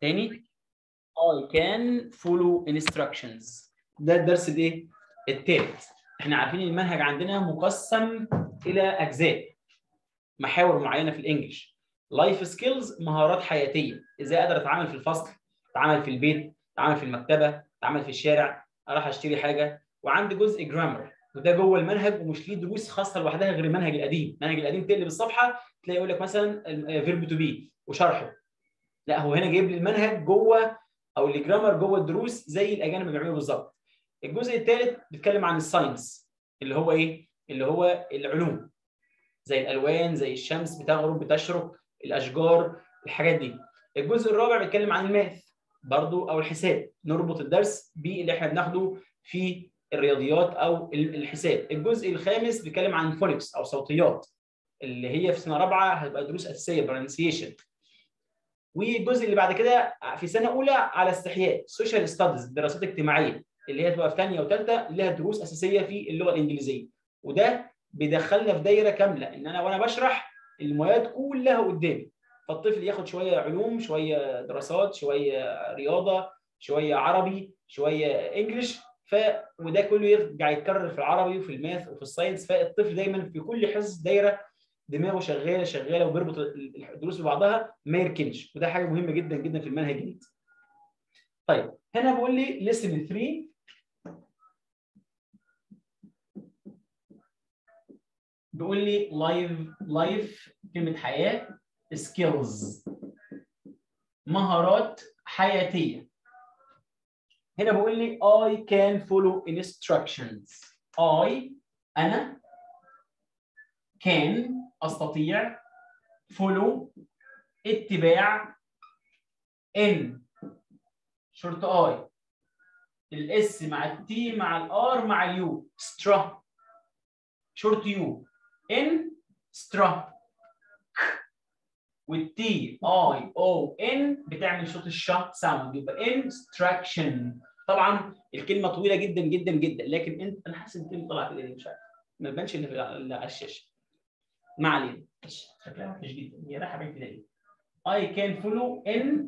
تاني I can follow instructions ده الدرس الايه؟ التالت احنا عارفين المنهج عندنا مقسم الى اجزاء محاور معينه في الانجليش لايف سكيلز مهارات حياتيه ازاي اقدر اتعامل في الفصل اتعامل في البيت اتعامل في المكتبه اتعامل في الشارع اروح اشتري حاجه وعندي جزء جرامر وده جوه المنهج ومش ليه دروس خاصه لوحدها غير المنهج القديم المنهج القديم تقلب الصفحه تلاقي يقول لك مثلا فيرب تو بي وشرحه لا هو هنا جايب لي المنهج جوه او الجرامر جوه الدروس زي الاجانب اللي بيعملوا بالظبط الجزء الثالث بيتكلم عن الساينس اللي هو ايه اللي هو العلوم زي الالوان زي الشمس بتغرب بتشرق الاشجار الحاجات دي الجزء الرابع بيتكلم عن الماث برضو او الحساب نربط الدرس باللي احنا بناخده في الرياضيات او الحساب الجزء الخامس بيتكلم عن فونكس او صوتيات اللي هي في سنه رابعه هتبقى دروس اساسيه برونسيشن والجزء اللي بعد كده في سنه اولى على استحياء سوشيال ستاديز دراسات اجتماعيه اللي هي تبقى في ثانيه وثالثه لها دروس اساسيه في اللغه الانجليزيه وده بيدخلنا في دايره كامله ان انا وانا بشرح المواد كلها قدامي فالطفل ياخد شويه علوم شويه دراسات شويه رياضه شويه عربي شويه انجلش ف وده كله يرجع يتكرر في العربي وفي الماث وفي الساينس فالطفل دايما في كل حصص دايره دماغه شغاله شغاله وبيربط الدروس ببعضها ما يركنش وده حاجه مهمه جدا جدا في المنهج الجديد. طيب هنا بيقول لي ليسن 3 بيقول لي لايف لايف كلمه حياه سكيلز مهارات حياتيه هنا بيقول لي I can follow instructions I أنا can أستطيع follow اتباع in شرط I الاس مع التي مع الار مع اليو سترا شرط يو ان سترا والتي اي او ان بتعمل صوت الشا ساوند يبقى انستراكشن طبعا الكلمه طويله جدا جدا جدا لكن انت انا حاسس ان الكلمه طلعت كده مش عارف ما تبانش ان على الشاشه ما علينا شكلها وحش جدا هي رايحه بعيد كده ليه I can follow in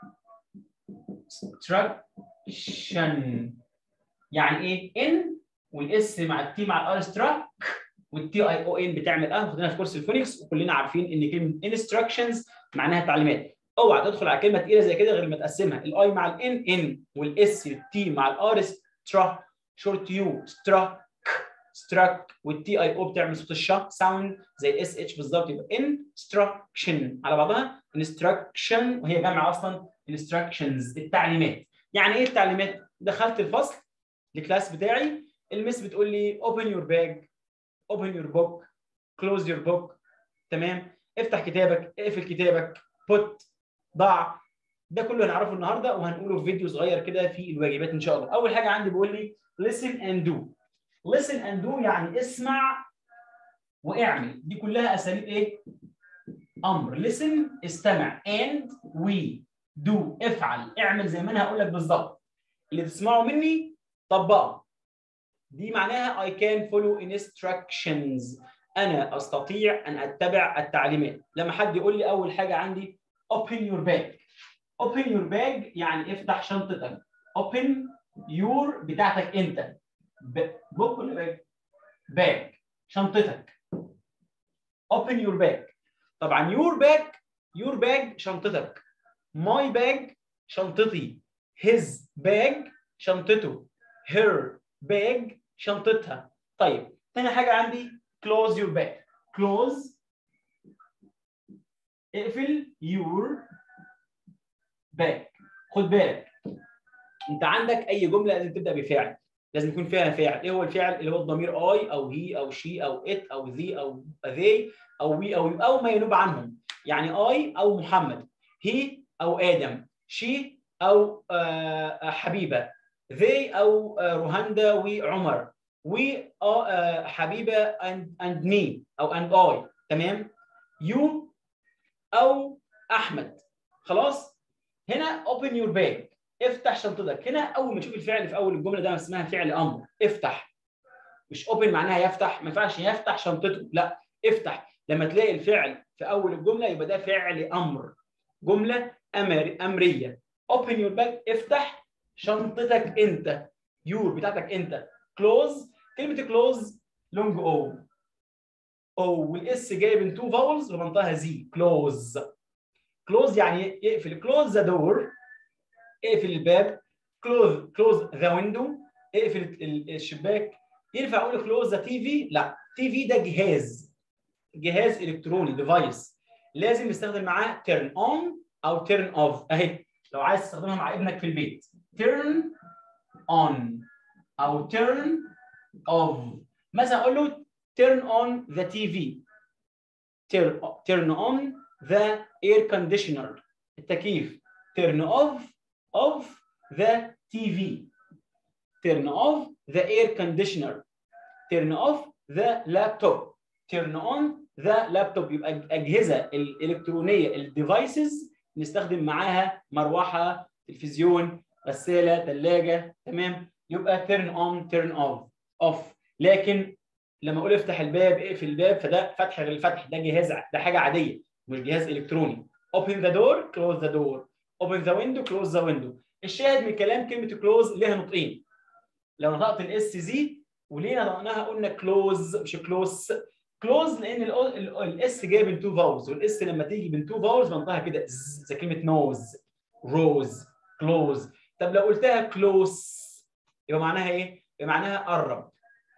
instruction يعني ايه ان والاس مع التي مع الار ستراك والتي اي او ان بتعمل اه خدناها في كورس الفونكس وكلنا عارفين ان كلمه انستراكشنز معناها تعليمات اوعى تدخل على كلمه تقيله زي كده غير ما تقسمها الاي مع الان ان والاس والتي مع الار سترا شورت يو سترا ستراك والتي اي او بتعمل صوت الشا ساوند زي الاس اتش بالظبط يبقى انستراكشن على بعضها انستراكشن وهي جامعه اصلا انستراكشنز التعليمات يعني ايه التعليمات دخلت الفصل الكلاس بتاعي المس بتقول لي open your bag open your book close your book تمام افتح كتابك اقفل كتابك put ضع ده كله هنعرفه النهارده وهنقوله في فيديو صغير كده في الواجبات ان شاء الله اول حاجه عندي بيقول لي listen and do listen and do يعني اسمع واعمل دي كلها اساليب ايه امر listen استمع and we do افعل اعمل زي ما انا هقول لك بالظبط اللي تسمعه مني طبقه دي معناها I can follow instructions أنا أستطيع أن أتبع التعليمات لما حد يقول لي أول حاجة عندي open your bag open your bag يعني افتح شنطتك open your بتاعتك أنت بوك ولا باج؟ باج شنطتك open your bag طبعا your bag your bag شنطتك my bag شنطتي his bag شنطته her bag شنطتها طيب تاني حاجة عندي close your bag close اقفل your bag خد بالك انت عندك اي جملة لازم تبدأ بفعل لازم يكون فيها فاعل ايه هو الفعل اللي هو الضمير اي او هي او شي او ات او ذي او ذي او وي او او ما ينوب عنهم يعني اي او محمد هي او ادم شي او آه حبيبه they او روهاندا وعمر و حبيبه and and me او and I تمام you او احمد خلاص هنا open your bag افتح شنطتك هنا اول ما تشوف الفعل في اول الجمله ده اسمها فعل امر افتح مش open معناها يفتح ما ينفعش يفتح شنطته لا افتح لما تلاقي الفعل في اول الجمله يبقى ده فعل امر جمله أمر امريه open your bag افتح شنطتك انت يور بتاعتك انت close كلمه close لونج او او والاس جاي من تو فاولز ومنطقها زي close close يعني يقفل close the door اقفل الباب close close the window اقفل الشباك ينفع اقول كلوز ذا تي في؟ لا تي في ده جهاز جهاز الكتروني ديفايس لازم نستخدم معاه تيرن اون او تيرن اوف اهي لو عايز تستخدمها مع ابنك في البيت تيرن اون او تيرن اوف مثلا اقول له تيرن اون ذا تي في تيرن اون ذا اير كونديشنر التكييف تيرن اوف اوف ذا تي في turn off the air conditioner turn off the laptop turn on the laptop يبقى الاجهزه الالكترونيه الديفايسز نستخدم معاها مروحه تلفزيون غساله ثلاجه تمام يبقى turn on turn off off لكن لما اقول افتح الباب اقفل الباب فده فتح غير الفتح ده جهاز ده حاجه عاديه مش جهاز الكتروني open the door close the door open the window close the window الشاهد من كلام كلمه close لها نطقين لو نطقت الاس زي وليه نطقناها قلنا كلوز مش كلوز كلوز لان الاس جايه من تو فاولز والاس لما تيجي من تو فاولز بنطقها كده زي كلمه نوز روز كلوز طب لو قلتها كلوز يبقى معناها ايه؟ يبقى معناها قرب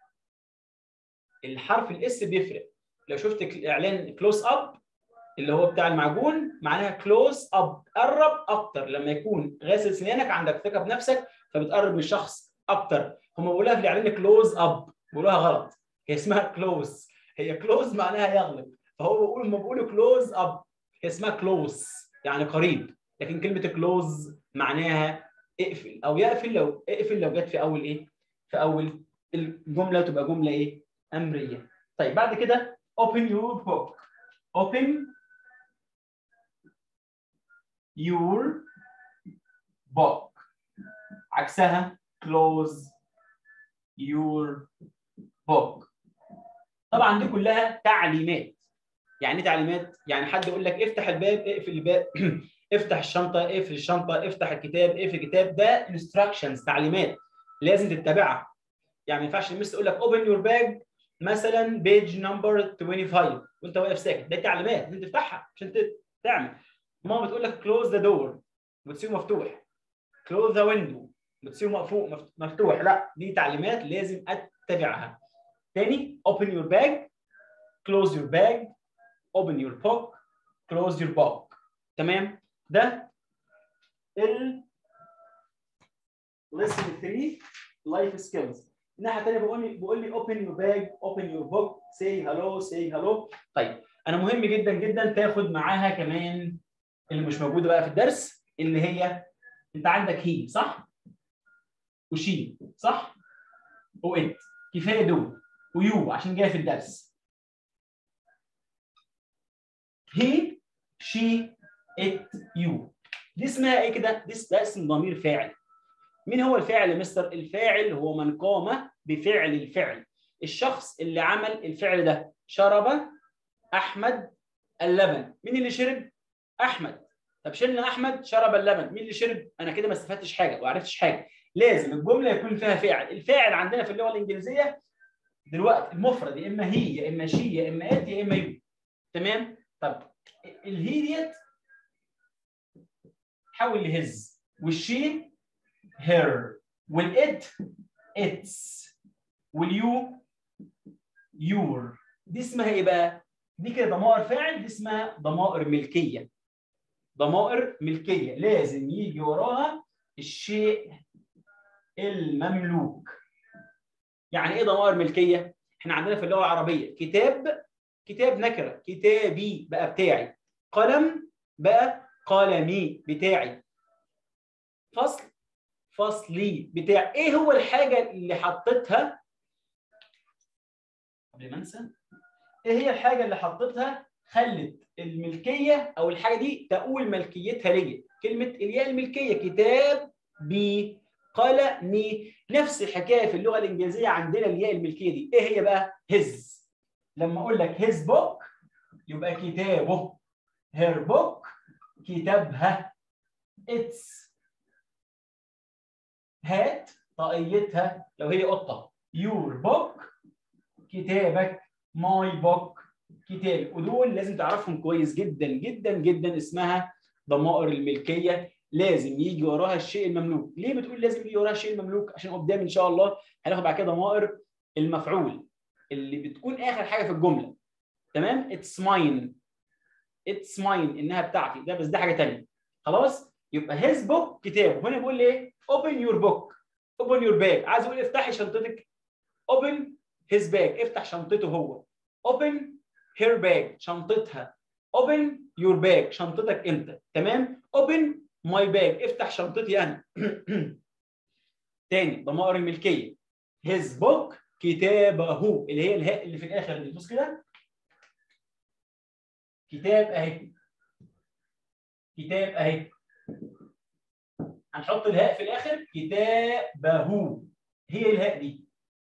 الحرف الاس بيفرق لو شفت اعلان كلوز اب اللي هو بتاع المعجون معناها كلوز اب قرب اكتر لما يكون غاسل سنانك عندك ثقه بنفسك فبتقرب من الشخص اكتر هم بيقولوها في الاعلان كلوز اب بيقولوها غلط هي اسمها كلوز هي كلوز معناها يغلب فهو بيقول هم بيقولوا كلوز اب هي اسمها كلوز يعني قريب لكن كلمه كلوز معناها اقفل او يقفل لو اقفل لو جت في اول ايه في اول الجمله تبقى جمله ايه امريه طيب بعد كده open your book open your book عكسها close your book طبعا دي كلها تعليمات يعني ايه تعليمات يعني حد يقول لك افتح الباب اقفل الباب افتح الشنطه اقفل الشنطه افتح الكتاب اقفل الكتاب ده instructions تعليمات لازم تتبعها يعني ما ينفعش المس تقول لك open your bag مثلا بيج نمبر 25 وانت واقف ساكت ده تعليمات لازم تفتحها عشان تعمل ماما بتقول لك close the door بتسيبه مفتوح close the window بتسيبه مقفول مفتوح لا دي تعليمات لازم اتبعها تاني open your bag close your bag open your book close your book تمام ده ال lesson 3 life skills الناحيه الثانيه بيقول لي بيقول لي open your bag open your book say hello say hello طيب انا مهم جدا جدا تاخد معاها كمان اللي مش موجوده بقى في الدرس اللي هي انت عندك هي صح وشي صح وانت كفايه دول ويو عشان جايه في الدرس هي شي ات يو دي اسمها ايه كده؟ دي ده اسم ضمير فاعل. مين هو الفاعل يا مستر؟ الفاعل هو من قام بفعل الفعل. الشخص اللي عمل الفعل ده شرب احمد اللبن، مين اللي شرب؟ احمد. طب شلنا احمد شرب اللبن، مين اللي شرب؟ انا كده ما استفدتش حاجه وما عرفتش حاجه. لازم الجمله يكون فيها فاعل، الفاعل عندنا في اللغه الانجليزيه دلوقتي المفرد يا اما هي يا اما شي يا اما ات يا اما يو. تمام؟ طب الهي ديت حول لهز والشي هير والات اتس واليو يور دي اسمها ايه بقى؟ دي كده ضمائر فاعل دي اسمها ضمائر ملكيه ضمائر ملكيه لازم يجي وراها الشيء المملوك يعني ايه ضمائر ملكيه؟ احنا عندنا في اللغه العربيه كتاب كتاب نكره كتابي بقى بتاعي قلم بقى قلمي بتاعي فصل فصلي بتاع ايه هو الحاجه اللي حطيتها قبل ما انسى ايه هي الحاجه اللي حطيتها خلت الملكيه او الحاجه دي تقول ملكيتها ليا كلمه الياء الملكيه كتاب بي قلمي نفس الحكايه في اللغه الانجليزيه عندنا الياء الملكيه دي ايه هي بقى هز لما اقول لك هيز بوك يبقى كتابه هير بوك كتابها اتس هات طاقيتها لو هي قطه يور بوك كتابك ماي بوك كتاب ودول لازم تعرفهم كويس جدا جدا جدا اسمها ضمائر الملكيه لازم يجي وراها الشيء المملوك ليه بتقول لازم يجي وراها الشيء المملوك عشان قدام ان شاء الله هناخد بعد كده ضمائر المفعول اللي بتكون اخر حاجه في الجمله تمام اتس ماين اتس ماين انها بتاعتي ده بس ده حاجه ثانيه خلاص يبقى هيز بوك كتاب هنا بيقول لي ايه اوبن يور بوك اوبن يور باج عايز اقول افتحي شنطتك اوبن هيز باج افتح شنطته هو اوبن هير باج شنطتها اوبن يور باج شنطتك انت تمام اوبن ماي باج افتح شنطتي انا تاني ضمائر الملكيه هيز بوك كتابه اللي هي الهاء اللي في الاخر دي بص كده كتاب اهي كتاب اهي هنحط الهاء في الاخر كتابه هي الهاء دي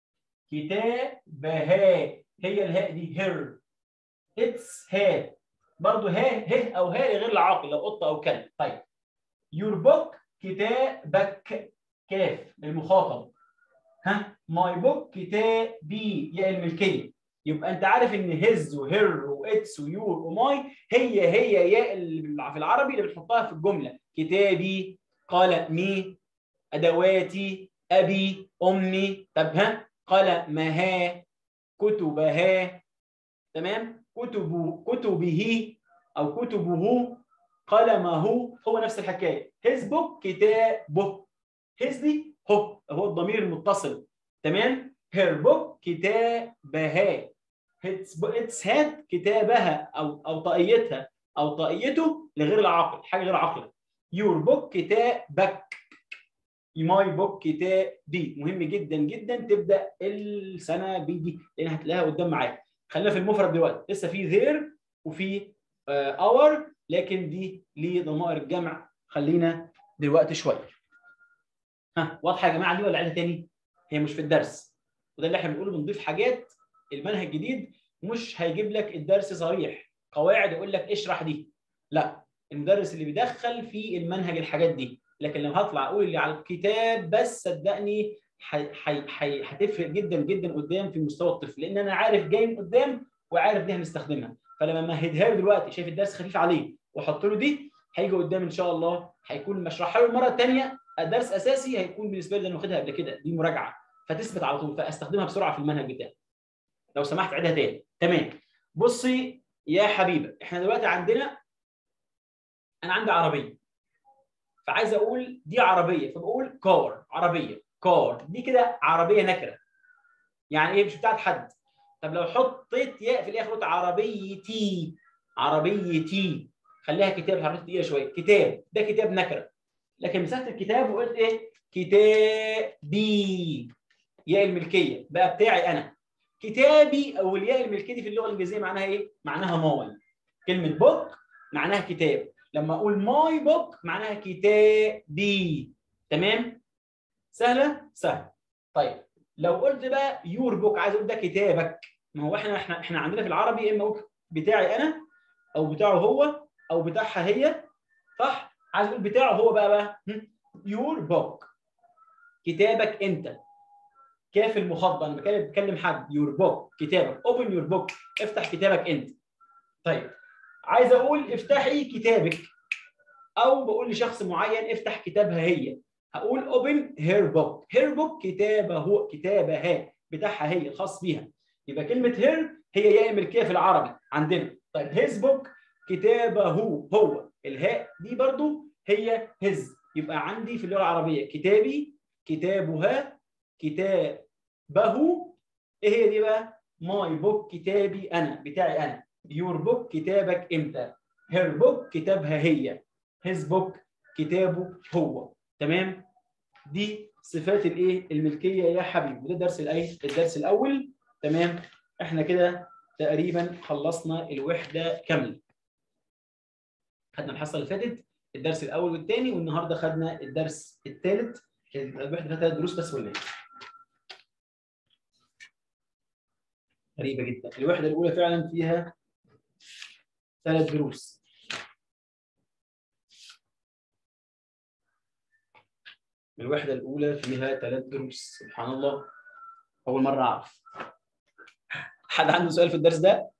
كتابها هي الهاء دي هير اتس ها برضه ها ه او ها غير العاقل لو قطه او كلب طيب يور بوك كتابك كاف المخاطب ها ماي بوك كتابي يا الملكيه يبقى انت عارف ان هز وهير واتس ويور وماي هي هي يا في العربي اللي بتحطها في الجمله كتابي قلمي ادواتي ابي امي طب ها قلمها كتبها تمام كتب كتبه او كتبه قلمه هو نفس الحكايه هيز بوك كتابه هيز دي هو هو الضمير المتصل تمام هير بوك كتابها اتس هات كتابها او او طاقيتها او طاقيته لغير العاقل حاجه غير عاقله يور بوك كتابك ماي بوك كتابي مهم جدا جدا تبدا السنه بي دي لان هتلاقيها قدام معاك خلينا في المفرد دلوقتي لسه في ذير وفي اور لكن دي ليه ضمائر الجمع خلينا دلوقتي شويه ها واضحه يا جماعه دي ولا عيدها تاني هي مش في الدرس وده اللي احنا بنقوله بنضيف حاجات المنهج الجديد مش هيجيب لك الدرس صريح قواعد يقول لك اشرح دي لا المدرس اللي بيدخل في المنهج الحاجات دي لكن لو هطلع اقول اللي على الكتاب بس صدقني هتفرق جدا جدا قدام في مستوى الطفل لان انا عارف جاي من قدام وعارف دي هنستخدمها فلما مهدها له دلوقتي شايف الدرس خفيف عليه واحط له دي هيجي قدام ان شاء الله هيكون مشرحها له المره الثانيه درس اساسي هيكون بالنسبه لي انا واخدها قبل كده دي مراجعه فتثبت على طول فاستخدمها بسرعه في المنهج بتاعي لو سمحت عيدها تاني تمام بصي يا حبيبه احنا دلوقتي عندنا انا عندي عربيه فعايز اقول دي عربيه فبقول كار عربيه كار دي كده عربيه نكره يعني ايه مش بتاعت حد طب لو حطيت ياء في الاخر قلت عربيتي عربيتي خليها كتاب حركت دقيقه شويه كتاب ده كتاب نكره لكن مسكت الكتاب وقلت ايه كتابي ياء الملكيه بقى بتاعي انا كتابي او الياء الملكيه دي في اللغه الانجليزيه معناها ايه معناها ماي كلمه بوك معناها كتاب لما اقول ماي بوك معناها كتابي تمام سهله سهله طيب لو قلت بقى يور بوك عايز اقول ده كتابك ما هو احنا احنا احنا عندنا في العربي يا اما اقول بتاعي انا او بتاعه هو او بتاعها هي صح عايز اقول بتاعه هو بقى بقى يور بوك كتابك انت كاف المخاطبه انا بكلم بكلم حد يور بوك كتابك اوبن يور بوك افتح كتابك انت طيب عايز اقول افتحي كتابك او بقول لشخص معين افتح كتابها هي هقول اوبن هير بوك هير بوك كتابه كتابها بتاعها هي الخاص بيها يبقى كلمه هير هي ياء الملكيه في العربي عندنا طيب هيز بوك كتابه هو الهاء دي برضو هي هز يبقى عندي في اللغه العربيه كتابي كتابها كتابه ايه هي دي بقى ماي بوك كتابي انا بتاعي انا يور بوك كتابك انت هير بوك كتابها هي هيز بوك كتابه هو تمام دي صفات الايه الملكيه يا حبيبي وده الدرس الايه الدرس الاول تمام احنا كده تقريبا خلصنا الوحده كامله خدنا الحصه اللي فاتت الدرس الاول والثاني والنهارده خدنا الدرس الثالث الوحده فيها ثلاث دروس بس ولا غريبه جدا الوحده الاولى فعلا فيها ثلاث دروس الوحده الاولى فيها ثلاث دروس سبحان الله اول مره اعرف حد عنده سؤال في الدرس ده